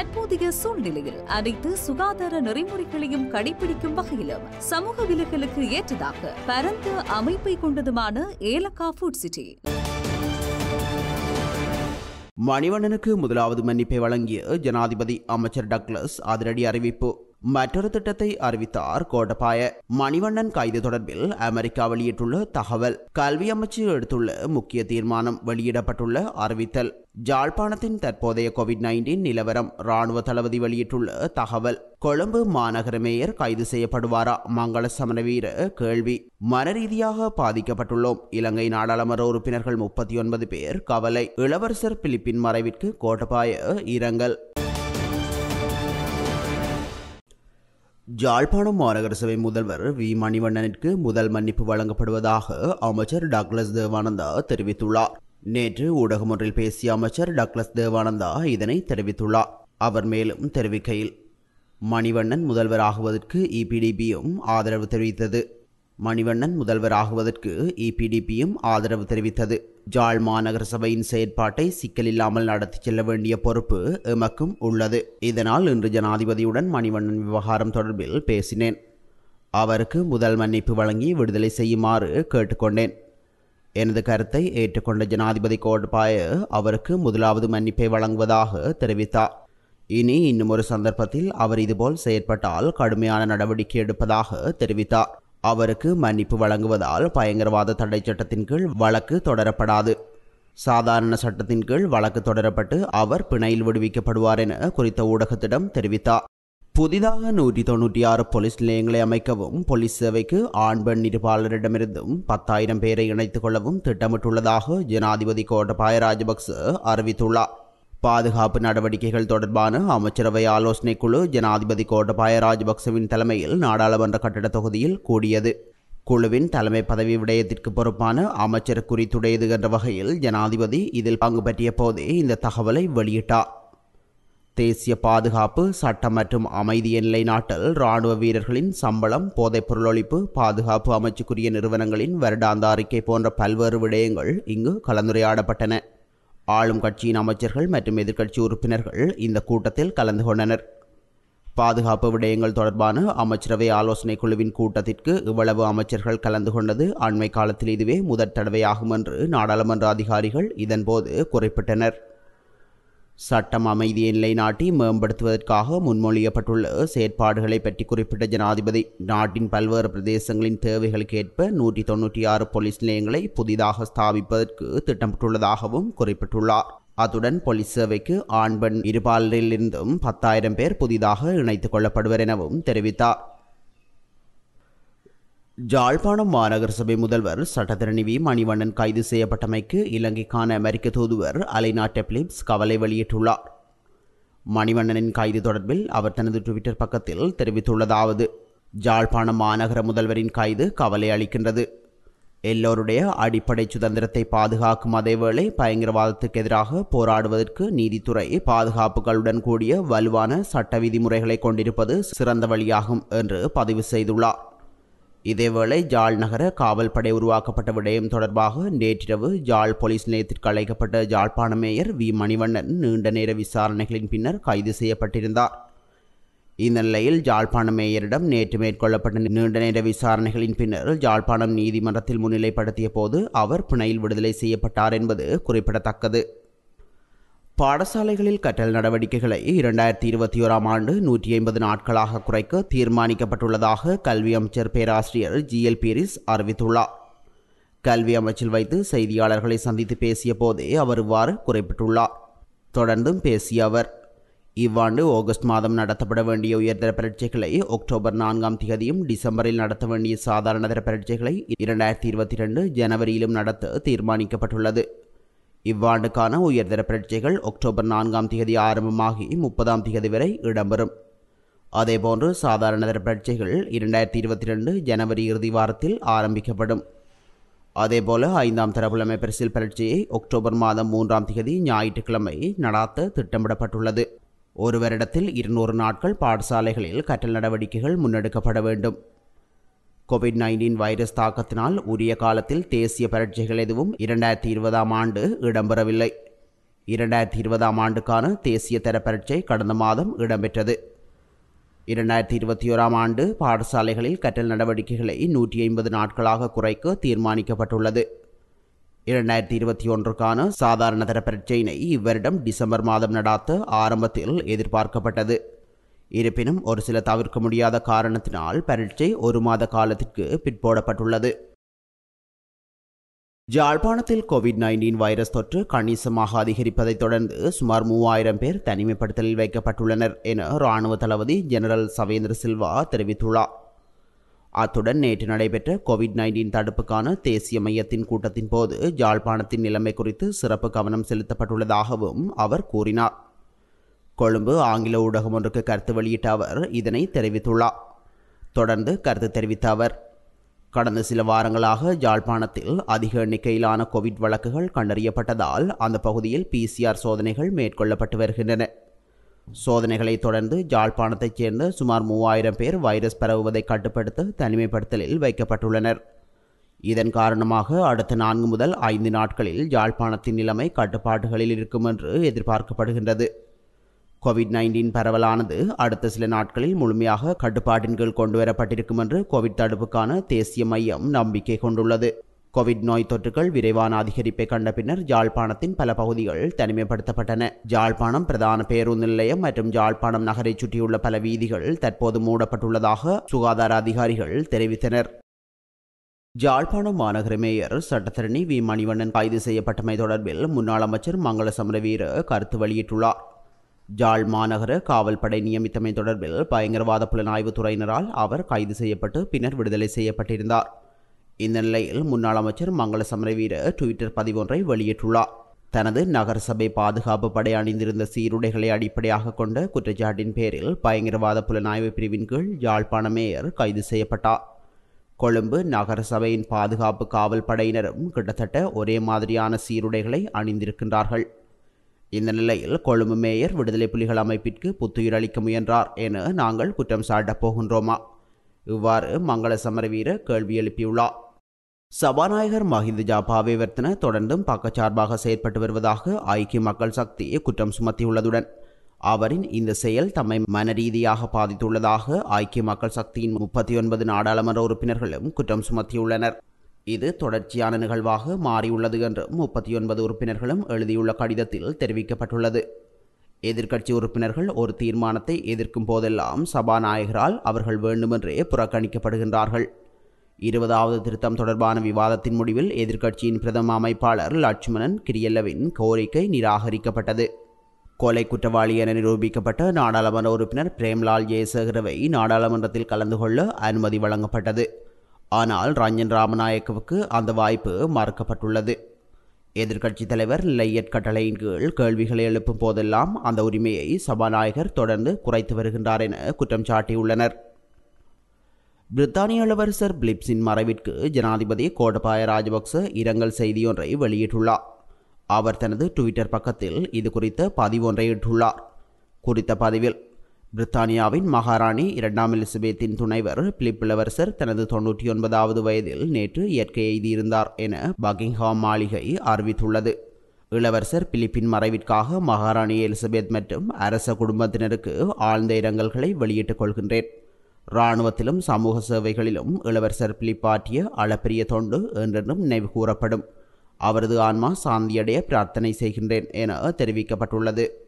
தற்போதைய சூழ்நிலையில் அனைத்து சுகாதார நெறிமுறைகளையும் கடைபிடிக்கும் வகையிலும் சமூக விலகலுக்கு ஏற்றதாக பரந்த அமைப்பை கொண்டதுமான ஏலக்கா ஃபுட் சிட்டி மணிவண்ணனுக்கு முதலாவது மன்னிப்பை வழங்கிய ஜனாதிபதி அமைச்சர் டக்ளஸ் அதிரடி அறிவிப்பு மற்றொரு திட்டத்தை அறிவித்தார் கோட்டபாய மணிவண்ணன் கைது தொடர்பில் அமெரிக்கா வெளியிட்டுள்ள தகவல் கல்வி அமைச்சு எடுத்துள்ள முக்கிய தீர்மானம் வெளியிடப்பட்டுள்ள அறிவித்தல் ஜாழ்ப்பாணத்தின் தற்போதைய கோவிட் நைன்டீன் நிலவரம் ராணுவ தளபதி வெளியிட்டுள்ள தகவல் கொழும்பு மாநகர மேயர் கைது செய்யப்படுவாரா மங்கள சமரவீர கேள்வி மனரீதியாக பாதிக்கப்பட்டுள்ளோம் இலங்கை நாடாளுமன்ற உறுப்பினர்கள் முப்பத்தி ஒன்பது பேர் கவலை இளவரசர் பிலிப்பின் மறைவிற்கு கோட்டபாய இரங்கல் ஜாழ்ப்பாணம் மாநகர சபை முதல்வர் வி மணிவண்ணனிற்கு முதல் மன்னிப்பு வழங்கப்படுவதாக அமைச்சர் டக்ளஸ் தேவானந்தா தெரிவித்துள்ளார் நேற்று ஊடகம் ஒன்றில் பேசிய அமைச்சர் டக்ளஸ் தேவானந்தா இதனை தெரிவித்துள்ளார் அவர் மேலும் தெரிவிக்கையில் மணிவண்ணன் முதல்வராகுவதற்கு இபிடிபியும் ஆதரவு தெரிவித்தது மணிவண்ணன் முதல்வராகுவதற்கு இபிடிபியும் ஆதரவு தெரிவித்தது ஜாழ் மாநகர சபையின் செயற்பாட்டை சிக்கலில்லாமல் நடத்தி செல்ல வேண்டிய பொறுப்பு எமக்கும் உள்ளது இதனால் இன்று ஜனாதிபதியுடன் மணிவண்ணன் விவகாரம் தொடர்பில் பேசினேன் அவருக்கு முதல் மன்னிப்பு வழங்கி விடுதலை செய்யுமாறு கேட்டுக்கொண்டேன் எனது கருத்தை ஏற்றுக்கொண்ட ஜனாதிபதி கோட்பாய அவருக்கு முதலாவது மன்னிப்பை வழங்குவதாக தெரிவித்தார் இனி இன்னும் ஒரு சந்தர்ப்பத்தில் அவர் இதுபோல் செயற்பட்டால் கடுமையான நடவடிக்கை எடுப்பதாக தெரிவித்தார் அவருக்கு மன்னிப்பு வழங்குவதால் பயங்கரவாத தடை சட்டத்தின் கீழ் வழக்கு தொடரப்படாது சாதாரண சட்டத்தின் கீழ் வழக்கு தொடரப்பட்டு அவர் பிணையில் விடுவிக்கப்படுவார் என குறித்த ஊடகத்திடம் தெரிவித்தார் புதிதாக நூற்றி தொண்ணூற்றி ஆறு போலீஸ் நிலையங்களை அமைக்கவும் போலீஸ் சேவைக்கு ஆண் பெண் இருபாளரிடமிருந்தும் பத்தாயிரம் பேரை இணைத்துக் கொள்ளவும் திட்டமிட்டுள்ளதாக ஜனாதிபதி கோட்டபாய ராஜபக்ச அறிவித்துள்ளார் பாதுகாப்பு நடவடிக்கைகள் தொடர்பான அமைச்சரவை ஆலோசனைக் குழு ஜனாதிபதி கோட்டபாய ராஜபக்சவின் தலைமையில் நாடாளுமன்ற கட்டட தொகுதியில் கூடியது குழுவின் தலைமை பதவி விடயத்திற்கு பொறுப்பான அமைச்சர் குறித்துடையது என்ற வகையில் ஜனாதிபதி இதில் பங்கு பற்றிய போதே இந்த தகவலை வெளியிட்டார் தேசிய பாதுகாப்பு சட்டம் மற்றும் அமைதியை நிலைநாட்டல் இராணுவ வீரர்களின் சம்பளம் போதைப்பொருள் ஒழிப்பு பாதுகாப்பு அமைச்சுக்குரிய நிறுவனங்களின் வருடாந்த அறிக்கை போன்ற பல்வேறு விடயங்கள் இங்கு கலந்துரையாடப்பட்டன ஆளும் கட்சியின் அமைச்சர்கள் மற்றும் எதிர்க்கட்சி உறுப்பினர்கள் இந்த கூட்டத்தில் கலந்து கொண்டனர் பாதுகாப்பு விடயங்கள் தொடர்பான அமைச்சரவை ஆலோசனைக் குழுவின் கூட்டத்திற்கு இவ்வளவு அமைச்சர்கள் கலந்து கொண்டது அண்மை காலத்தில் இதுவே முதற் தடவையாகும் என்று நாடாளுமன்ற அதிகாரிகள் இதன்போது குறிப்பிட்டனர் சட்டம் அமைதியை நிலைநாட்டி மேம்படுத்துவதற்காக முன்மொழியப்பட்டுள்ள செயற்பாடுகளை பற்றி குறிப்பிட்ட ஜனாதிபதி நாட்டின் பல்வேறு பிரதேசங்களின் தேவைகளுக்கு ஏற்ப நூற்றி தொன்னூற்றி ஆறு போலீஸ் நிலையங்களை புதிதாக ஸ்தாபிப்பதற்கு திட்டமிட்டுள்ளதாகவும் குறிப்பிட்டுள்ளார் அத்துடன் போலீஸ் சேவைக்கு ஆண் பெண் இருபாலரிலிருந்தும் பத்தாயிரம் பேர் புதிதாக இணைத்துக் கொள்ளப்படுவர் எனவும் தெரிவித்தார் ஜாழ்ப்பாணம் மாநகர சபை முதல்வர் சட்டத்திரணி மணிவண்ணன் கைது செய்யப்பட்டமைக்கு இலங்கைக்கான அமெரிக்க தூதுவர் அலைனா டெப்லிப்ஸ் கவலை வெளியிட்டுள்ளார் மணிவண்ணனின் கைது தொடர்பில் அவர் தனது ட்விட்டர் பக்கத்தில் தெரிவித்துள்ளதாவது ஜாழ்ப்பாணம் மாநகர முதல்வரின் கைது கவலை அளிக்கின்றது எல்லோருடைய அடிப்படை சுதந்திரத்தை பாதுகாக்கும் அதேவேளை பயங்கரவாதத்துக்கு எதிராக போராடுவதற்கு நீதித்துறை பாதுகாப்புகளுடன் கூடிய வலுவான சட்ட விதிமுறைகளை கொண்டிருப்பது சிறந்த வழியாகும் என்று பதிவு செய்துள்ளார் இதேவேளை ஜாழ் நகர காவல் படை உருவாக்கப்பட்ட விடயம் தொடர்பாக நேற்றிரவு ஜாழ் போலீஸ் நிலையத்திற்கு அழைக்கப்பட்ட ஜாழ்ப்பாண மேயர் வி மணிவண்ணன் நீண்ட நேர விசாரணைகளின் பின்னர் கைது செய்யப்பட்டிருந்தார் இந்த நிலையில் ஜாழ்ப்பாண மேயரிடம் நேற்று மேற்கொள்ளப்பட்ட நீண்ட நேர விசாரணைகளின் பின்னர் ஜாழ்ப்பாணம் நீதிமன்றத்தில் முன்னிலைப்படுத்திய போது அவர் பிணையில் விடுதலை செய்யப்பட்டார் என்பது குறிப்பிடத்தக்கது பாடசாலைகளில் கற்றல் நடவடிக்கைகளை இரண்டாயிரத்தி இருபத்தி ஓராம் ஆண்டு நூற்றி ஐம்பது நாட்களாக குறைக்க தீர்மானிக்கப்பட்டுள்ளதாக கல்வி அமைச்சர் பேராசிரியர் ஜி எல் பீரிஸ் அறிவித்துள்ளார் கல்வி அமைச்சில் வைத்து செய்தியாளர்களை சந்தித்து பேசிய போதே அவர் இவ்வாறு குறிப்பிட்டுள்ளார் தொடர்ந்தும் பேசிய அவர் இவ்வாண்டு ஆகஸ்ட் மாதம் நடத்தப்பட வேண்டிய உயர்தர பரீட்சைகளை அக்டோபர் நான்காம் தேதியும் டிசம்பரில் நடத்த வேண்டிய சாதாரணதர பரீட்சைகளை இரண்டாயிரத்தி இருபத்தி ரெண்டு ஜனவரியிலும் நடத்த தீர்மானிக்கப்பட்டுள்ளது இவ்வாண்டுக்கான உயர்தர பரீட்சைகள் அக்டோபர் நான்காம் தேதி ஆரம்பமாகி முப்பதாம் தேதி வரை இடம்பெறும் அதேபோன்று சாதாரணதர பரீட்சைகள் இரண்டாயிரத்தி இருபத்தி ரெண்டு ஜனவரி இறுதி வாரத்தில் ஆரம்பிக்கப்படும் அதேபோல ஐந்தாம் தர புலமை பரிசில் பரீட்சையை அக்டோபர் மாதம் மூன்றாம் தேதி ஞாயிற்றுக்கிழமை நடாத்த திட்டமிடப்பட்டுள்ளது ஒரு வருடத்தில் இருநூறு நாட்கள் பாடசாலைகளில் கற்றல் நடவடிக்கைகள் முன்னெடுக்கப்பட வேண்டும் கோவிட் நைன்டீன் வைரஸ் தாக்கத்தினால் உரிய காலத்தில் தேசிய பரீட்சைகள் எதுவும் இரண்டாயிரத்தி இருபதாம் ஆண்டு இடம்பெறவில்லை இரண்டாயிரத்தி இருபதாம் ஆண்டுக்கான தேசிய தர பரீட்சை கடந்த மாதம் இடம்பெற்றது இரண்டாயிரத்தி இருபத்தி ஓராம் ஆண்டு பாடசாலைகளில் கற்றல் நடவடிக்கைகளை நூற்றி ஐம்பது நாட்களாக குறைக்க தீர்மானிக்கப்பட்டுள்ளது இரண்டாயிரத்தி இருபத்தி ஒன்றுக்கான சாதாரண தர பரீட்சையினை இவ்வருடம் டிசம்பர் மாதம் நடாத்த ஆரம்பத்தில் எதிர்பார்க்கப்பட்டது இருப்பினும் ஒரு சில தவிர்க்க முடியாத காரணத்தினால் பரீட்சை ஒரு மாத காலத்திற்கு பிற்போடப்பட்டுள்ளது ஜாழ்ப்பாணத்தில் கோவிட் நைன்டீன் வைரஸ் தொற்று கணிசமாக அதிகரிப்பதைத் தொடர்ந்து சுமார் மூவாயிரம் பேர் தனிமைப்படுத்தலில் வைக்கப்பட்டுள்ளனர் என இராணுவ தளபதி ஜெனரல் சவேந்திர சில்வா தெரிவித்துள்ளார் அத்துடன் நேற்று நடைபெற்ற கோவிட் நைன்டீன் தடுப்புக்கான தேசிய மையத்தின் கூட்டத்தின் போது ஜாழ்ப்பாணத்தின் நிலைமை குறித்து சிறப்பு கவனம் செலுத்தப்பட்டுள்ளதாகவும் அவர் கூறினார் கொழும்பு ஆங்கில ஊடகம் ஒன்றுக்கு கருத்து வெளியிட்ட அவர் இதனை தெரிவித்துள்ளார் தொடர்ந்து கருத்து தெரிவித்த அவர் கடந்த சில வாரங்களாக ஜாழ்ப்பாணத்தில் அதிக எண்ணிக்கையிலான கோவிட் வழக்குகள் கண்டறியப்பட்டதால் அந்த பகுதியில் பிசிஆர் சோதனைகள் மேற்கொள்ளப்பட்டு வருகின்றன சோதனைகளை தொடர்ந்து ஜாழ்ப்பாணத்தைச் சேர்ந்த சுமார் மூவாயிரம் பேர் வைரஸ் பரவுவதை கட்டுப்படுத்த தனிமைப்படுத்தலில் வைக்கப்பட்டுள்ளனர் இதன் காரணமாக அடுத்த நான்கு முதல் ஐந்து நாட்களில் ஜாழ்ப்பாணத்தின் நிலைமை கட்டுப்பாடுகளில் இருக்கும் என்று எதிர்பார்க்கப்படுகின்றது கோவிட் நைன்டீன் பரவலானது அடுத்த சில நாட்களில் முழுமையாக கட்டுப்பாட்டின் கீழ் கொண்டுவரப்பட்டிருக்கும் என்று கோவிட் தடுப்புக்கான தேசிய மையம் நம்பிக்கை கொண்டுள்ளது கோவிட் நோய் தொற்றுகள் விரைவான அதிகரிப்பை கண்ட பின்னர் ஜாழ்ப்பாணத்தின் பல பகுதிகள் தனிமைப்படுத்தப்பட்டன ஜாழ்ப்பாணம் பிரதான பேருந்து நிலையம் மற்றும் ஜாழ்ப்பாணம் நகரை சுற்றியுள்ள பல வீதிகள் தற்போது மூடப்பட்டுள்ளதாக சுகாதார அதிகாரிகள் தெரிவித்தனர் ஜாழ்ப்பாணம் மாநகர மேயர் சட்டத்தரணி வி மணிவண்ணன் கைது செய்யப்பட்டமை தொடர்பில் முன்னாள் அமைச்சர் மங்கள சமரவீர கருத்து வெளியிட்டுள்ளார் ஜாழ் மாநகர காவல்படை நியமித்தமை தொடர்பில் பயங்கரவாத புலனாய்வு துறையினரால் அவர் கைது செய்யப்பட்டு பின்னர் விடுதலை செய்யப்பட்டிருந்தார் இந்த நிலையில் முன்னாள் அமைச்சர் மங்கள சமரவீர டுவிட்டர் பதிவொன்றை வெளியிட்டுள்ளார் தனது நகரசபை பாதுகாப்பு படை அணிந்திருந்த சீருடைகளை அடிப்படையாக கொண்ட குற்றச்சாட்டின் பேரில் பயங்கரவாத புலனாய்வு பிரிவின் கீழ் யாழ்ப்பாண மேயர் கைது செய்யப்பட்டார் கொழும்பு நகரசபையின் பாதுகாப்பு காவல் படையினரும் கிட்டத்தட்ட ஒரே மாதிரியான சீருடைகளை அணிந்திருக்கின்றார்கள் இந்த நிலையில் கொழும்பு மேயர் விடுதலை புலிகள் அமைப்பிற்கு புத்துயிர் அளிக்க முயன்றார் என நாங்கள் குற்றம் சாட்டப் போகின்றோமா இவ்வாறு மங்கள சமரவீர கேள்வி எழுப்பியுள்ளார் சபாநாயகர் மஹிந்த ஜாபாவேவர்த்தன தொடர்ந்தும் பக்கச்சார்பாக செயற்பட்டு வருவதாக ஐக்கிய மக்கள் சக்தி குற்றம் சுமத்தியுள்ளதுடன் அவரின் இந்த செயல் தம்மை மனரீதியாக பாதித்துள்ளதாக ஐக்கிய மக்கள் சக்தியின் முப்பத்தி ஒன்பது நாடாளுமன்ற உறுப்பினர்களும் குற்றம் சுமத்தியுள்ளனர் இது தொடர்ச்சியான நிகழ்வாக மாறியுள்ளது என்றும் முப்பத்தி ஒன்பது உறுப்பினர்களும் எழுதியுள்ள கடிதத்தில் தெரிவிக்கப்பட்டுள்ளது எதிர்க்கட்சி உறுப்பினர்கள் ஒரு தீர்மானத்தை எதிர்க்கும் போதெல்லாம் சபாநாயகரால் அவர்கள் வேண்டுமென்றே புறக்கணிக்கப்படுகின்றார்கள் இருபதாவது திருத்தம் தொடர்பான விவாதத்தின் முடிவில் எதிர்க்கட்சியின் பிரதம அமைப்பாளர் லட்சுமணன் கிரியல்லவின் கோரிக்கை நிராகரிக்கப்பட்டது கொலை குற்றவாளி என நிரூபிக்கப்பட்ட நாடாளுமன்ற உறுப்பினர் பிரேம்லால் ஜெயசேகரவை நாடாளுமன்றத்தில் கலந்து கொள்ள அனுமதி வழங்கப்பட்டது ஆனால் ரஞ்சன் ராமநாயக்கவுக்கு அந்த வாய்ப்பு மறுக்கப்பட்டுள்ளது எதிர்க்கட்சித் தலைவர் லையட் கட்டளையின் கீழ் கேள்விகளை எழுப்பும் போதெல்லாம் அந்த உரிமையை சபாநாயகர் தொடர்ந்து குறைத்து வருகின்றார் என குற்றம் சாட்டியுள்ளனர் பிரித்தானிய இளவரசர் பிலிப்ஸின் மறைவிற்கு ஜனாதிபதி கோடபாய ராஜபக்ச இரங்கல் செய்தியொன்றை வெளியிட்டுள்ளார் அவர் தனது ட்விட்டர் பக்கத்தில் இது குறித்த பதிவொன்றை இட்டுள்ளார் குறித்த பதிவில் பிரித்தானியாவின் மகாராணி இரண்டாம் எலிசபெத்தின் துணைவர் பிலிப் இளவரசர் தனது தொன்னூற்றி ஒன்பதாவது வயதில் நேற்று இயற்கை எய்தியிருந்தார் என பக்கிங்ஹாம் மாளிகை அறிவித்துள்ளது இளவரசர் பிலிப்பின் மறைவிற்காக மகாராணி எலிசபெத் மற்றும் அரச குடும்பத்தினருக்கு ஆழ்ந்த இரங்கல்களை வெளியிட்டுக் கொள்கின்றேன் இராணுவத்திலும் சமூக சேவைகளிலும் இளவரசர் பிலிப் ஆற்றிய அளப்பரிய தொண்டு என்றென்றும் நினைவு கூறப்படும் அவரது ஆன்மா சாந்தியடைய பிரார்த்தனை செய்கின்றேன் என தெரிவிக்கப்பட்டுள்ளது